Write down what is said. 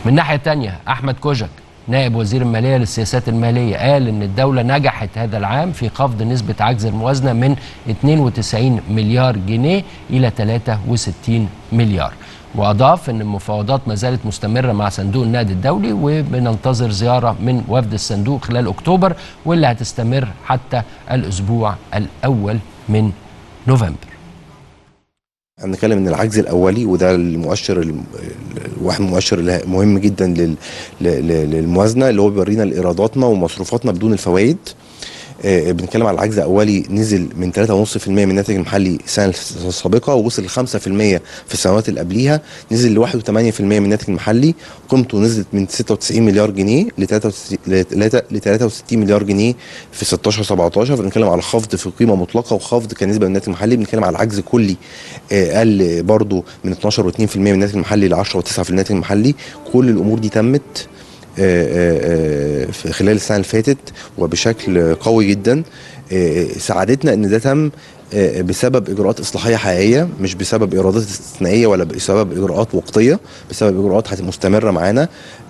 من الناحيه الثانيه احمد كوجك نائب وزير الماليه للسياسات الماليه قال ان الدوله نجحت هذا العام في خفض نسبه عجز الموازنه من 92 مليار جنيه الى 63 مليار واضاف ان المفاوضات ما زالت مستمره مع صندوق النقد الدولي وبننتظر زياره من وفد الصندوق خلال اكتوبر واللي هتستمر حتى الاسبوع الاول من نوفمبر هنتكلم ان العجز الاولي وده المؤشر ال- واحد من المؤشر اللي مهم جدا لل- ل- ل- للموازنه اللي هو بيورينا الايراداتنا ومصروفاتنا بدون الفوائد آه، بنتكلم على العجز الاولي نزل من 3.5% من الناتج المحلي السنه السابقه ووصل ل 5% في السنوات اللي قبليها نزل ل 81% من الناتج المحلي قيمته نزلت من 96 مليار جنيه ل 63 مليار جنيه في 16 17 فبنتكلم على خفض في قيمه مطلقه وخفض كنسبه من الناتج المحلي بنتكلم على عجز كلي آه، قل برضو من 12 و2% من الناتج المحلي ل 10 و9 في الناتج المحلي كل الامور دي تمت آه، آه، آه، في خلال السنه اللي فاتت وبشكل قوي جدا آه، ساعدتنا ان ده تم آه، بسبب اجراءات اصلاحيه حقيقيه مش بسبب ايرادات استثنائيه ولا بسبب اجراءات وقتيه بسبب اجراءات هت- مستمره معانا